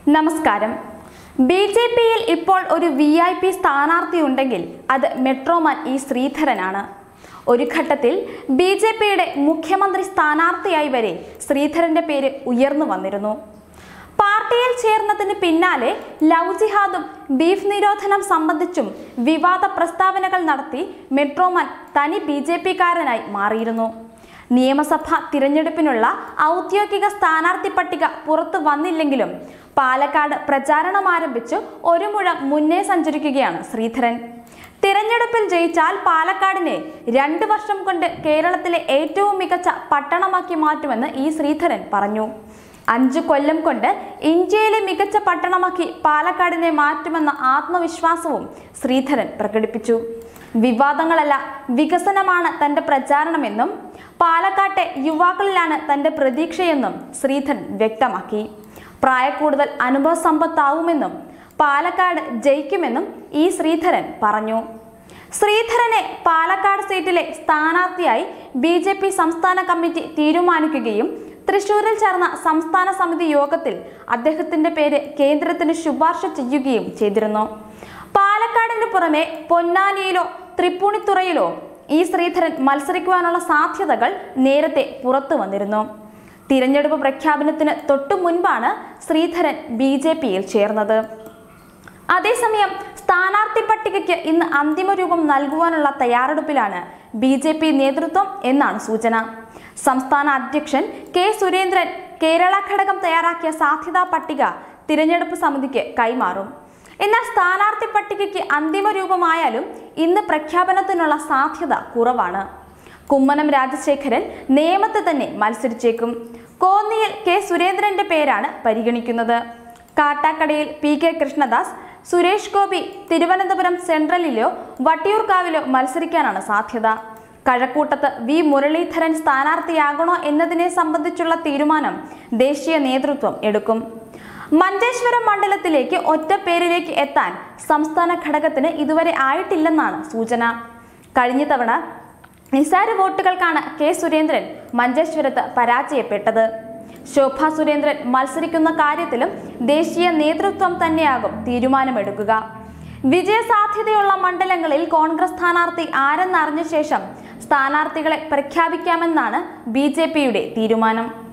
നമസ്കാരം B J പിയിൽ ഇപ്പോൾ ഒരു വി ഐ പി സ്ഥാനാർത്ഥി ഉണ്ടെങ്കിൽ അത് മെട്രോമാൻ ഇ ശ്രീധരനാണ് ഒരു ഘട്ടത്തിൽ ബി ജെ പിയുടെ മുഖ്യമന്ത്രി സ്ഥാനാർത്ഥിയായി വരെ ശ്രീധരന്റെ പേര് ഉയർന്നു വന്നിരുന്നു പാർട്ടിയിൽ ചേർന്നതിന് പിന്നാലെ ലവ് ജിഹാദും ബീഫ് നിരോധനം സംബന്ധിച്ചും വിവാദ പ്രസ്താവനകൾ നടത്തി മെട്രോമാൻ തനി ബി ജെ പിക്കാരനായി മാറിയിരുന്നു നിയമസഭാ തിരഞ്ഞെടുപ്പിനുള്ള ഔദ്യോഗിക സ്ഥാനാർത്ഥി പട്ടിക പുറത്തു വന്നില്ലെങ്കിലും പാലക്കാട് പ്രചാരണം ആരംഭിച്ചു ഒരു മുഴം മുന്നേ സഞ്ചരിക്കുകയാണ് ശ്രീധരൻ തിരഞ്ഞെടുപ്പിൽ ജയിച്ചാൽ പാലക്കാടിനെ രണ്ട് വർഷം കൊണ്ട് കേരളത്തിലെ ഏറ്റവും മികച്ച പട്ടണമാക്കി മാറ്റുമെന്ന് ഈ ശ്രീധരൻ പറഞ്ഞു അഞ്ചു കൊല്ലം കൊണ്ട് ഇന്ത്യയിലെ മികച്ച പട്ടണമാക്കി പാലക്കാടിനെ മാറ്റുമെന്ന ആത്മവിശ്വാസവും ശ്രീധരൻ പ്രകടിപ്പിച്ചു വിവാദങ്ങളല്ല വികസനമാണ് തന്റെ പ്രചാരണമെന്നും പാലക്കാട്ടെ യുവാക്കളിലാണ് തന്റെ പ്രതീക്ഷയെന്നും ശ്രീധരൻ വ്യക്തമാക്കി പ്രായക്കൂടുതൽ അനുഭവ സമ്പത്താവുമെന്നും പാലക്കാട് ജയിക്കുമെന്നും ഈ ശ്രീധരൻ പറഞ്ഞു ശ്രീധരനെ പാലക്കാട് സീറ്റിലെ സ്ഥാനാർത്ഥിയായി ബി ജെ പി സംസ്ഥാന കമ്മിറ്റി തീരുമാനിക്കുകയും തൃശൂരിൽ ചേർന്ന സംസ്ഥാന സമിതി യോഗത്തിൽ അദ്ദേഹത്തിന്റെ പേര് കേന്ദ്രത്തിന് ശുപാർശ ചെയ്യുകയും ചെയ്തിരുന്നു പാലക്കാടിന് പുറമെ പൊന്നാനിയിലോ തൃപ്പൂണിത്തുറയിലോ ഈ ശ്രീധരൻ മത്സരിക്കുവാനുള്ള സാധ്യതകൾ നേരത്തെ പുറത്തു വന്നിരുന്നു തിരഞ്ഞെടുപ്പ് പ്രഖ്യാപനത്തിന് തൊട്ടു മുൻപാണ് ശ്രീധരൻ ബി ജെ പിയിൽ ചേർന്നത് അതേസമയം സ്ഥാനാർത്ഥി പട്ടികയ്ക്ക് ഇന്ന് അന്തിമ രൂപം നൽകുവാനുള്ള തയ്യാറെടുപ്പിലാണ് ബി ജെ പി നേതൃത്വം എന്നാണ് സൂചന സംസ്ഥാന അധ്യക്ഷൻ കെ സുരേന്ദ്രൻ കേരള ഘടകം തയ്യാറാക്കിയ സാധ്യതാ പട്ടിക തിരഞ്ഞെടുപ്പ് സമിതിക്ക് കൈമാറും എന്നാൽ സ്ഥാനാർത്ഥി പട്ടികയ്ക്ക് അന്തിമ രൂപമായാലും ഇന്ന് പ്രഖ്യാപനത്തിനുള്ള സാധ്യത കുറവാണ് കുമ്മനം രാജശേഖരൻ നേമത്ത് തന്നെ മത്സരിച്ചേക്കും കോന്നിയിൽ കെ സുരേന്ദ്രന്റെ പേരാണ് പരിഗണിക്കുന്നത് കാട്ടാക്കടയിൽ പി കെ കൃഷ്ണദാസ് സുരേഷ് ഗോപി തിരുവനന്തപുരം സെൻട്രലിലോ വട്ടിയൂർക്കാവിലോ മത്സരിക്കാനാണ് സാധ്യത കഴക്കൂട്ടത്ത് വി മുരളീധരൻ സ്ഥാനാർത്ഥിയാകണോ എന്നതിനെ സംബന്ധിച്ചുള്ള തീരുമാനം ദേശീയ നേതൃത്വം എടുക്കും മഞ്ചേശ്വരം മണ്ഡലത്തിലേക്ക് ഒറ്റ പേരിലേക്ക് എത്താൻ സംസ്ഥാന ഘടകത്തിന് ഇതുവരെ ആയിട്ടില്ലെന്നാണ് സൂചന കഴിഞ്ഞ തവണ നിസാര വോട്ടുകൾക്കാണ് കെ സുരേന്ദ്രൻ മഞ്ചേശ്വരത്ത് പരാജയപ്പെട്ടത് ശോഭ സുരേന്ദ്രൻ മത്സരിക്കുന്ന കാര്യത്തിലും ദേശീയ നേതൃത്വം തന്നെയാകും തീരുമാനമെടുക്കുക വിജയസാധ്യതയുള്ള മണ്ഡലങ്ങളിൽ കോൺഗ്രസ് സ്ഥാനാർത്ഥി ആരെന്നറിഞ്ഞ ശേഷം സ്ഥാനാർത്ഥികളെ പ്രഖ്യാപിക്കാമെന്നാണ് ബി തീരുമാനം